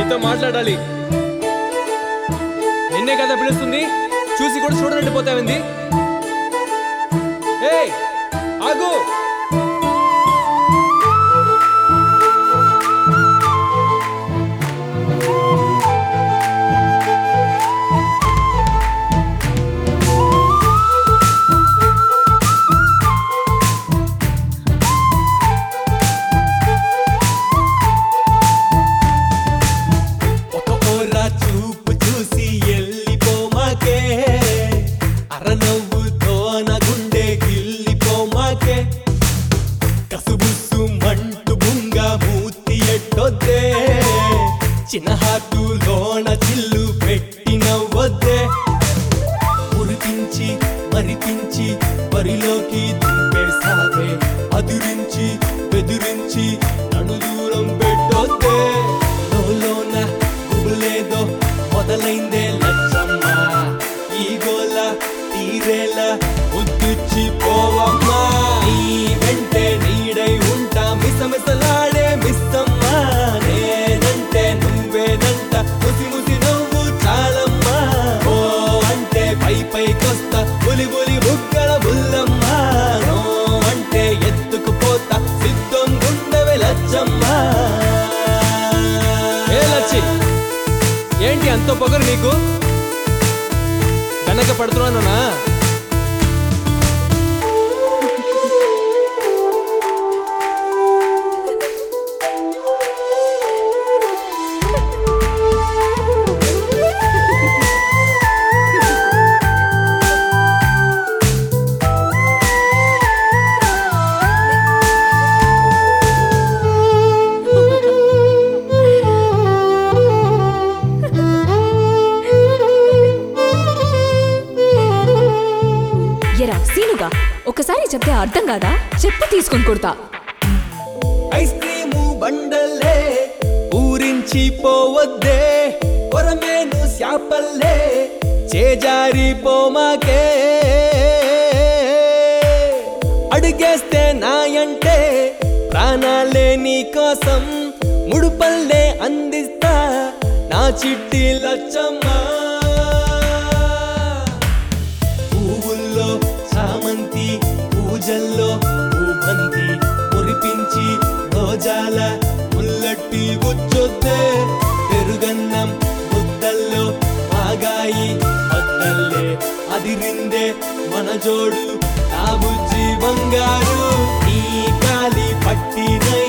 నీతో మాట్లాడాలి నిన్నే కదా పిలుస్తుంది చూసి కూడా చూడనట్టు పోతావింది ఏయ్ ఆగు ఒక ఓరా చూపు చూసి ఎల్లిపోమాకే అరనవ్వుతో నా గుండె గిల్లిపోమాకే కసుబుసు మంటు బుంగ మూతి ఎట్టొద్దే చిన్న హాతులోన చిల్లు పెట్టి నవ్వొద్దే మురిపించి మరిపించి బరిలోకి దింపేసావే అదురించి బెదిరించి నన్ను దూరం పెట్టొద్దే లోన గుబులేదో మొదలైందే లచ్చమ్మ ఈ గోల తీరేలా ముద్దుచ్చి పోవమ్మా నీ వెంటే నీడై ఉంటా మిసమిసలాడే మిస్సమ్మా నేనంటే నువ్వేనంట ముసి ముసి నవ్వు చాలమ్మా ఓ అంటే పై పైకొస్తా బులి బులి బుగ్గల బుల్లమ్మా నో అంటే ఎత్తుకుపోతా సిద్ధం గుండె లచ్చమ్మా ఏ లచ్చి ఏంటి అంత పొగరు నీకు వెనక పడుతున్నానునా ఎరా సీనుగా ఒకసారి చెప్తే అర్థం కాదా చెప్పు తీసుకొని కొడతా ఐస్ క్రీము బండల్లే ఊరించి పోవద్దే కొరమేను శాపల్లే చేజారి పోమాకే అడిగేస్తే నాయంటే ప్రాణాలే నీ కోసం ముడుపల్లే అందిస్తా నా చిట్టి లచ్చమ్మా పువ్వుల్లో చామంతి పూజల్లో పూబంతి మురిపించి రోజాల ముల్లట్టి గుచ్చొద్దే పెరుగన్నం ముద్దల్లో మాగాయి మద్దల్లే అదిరిందే మన జోడు నా బుజ్జి బంగారు నీ కాలి పట్టినై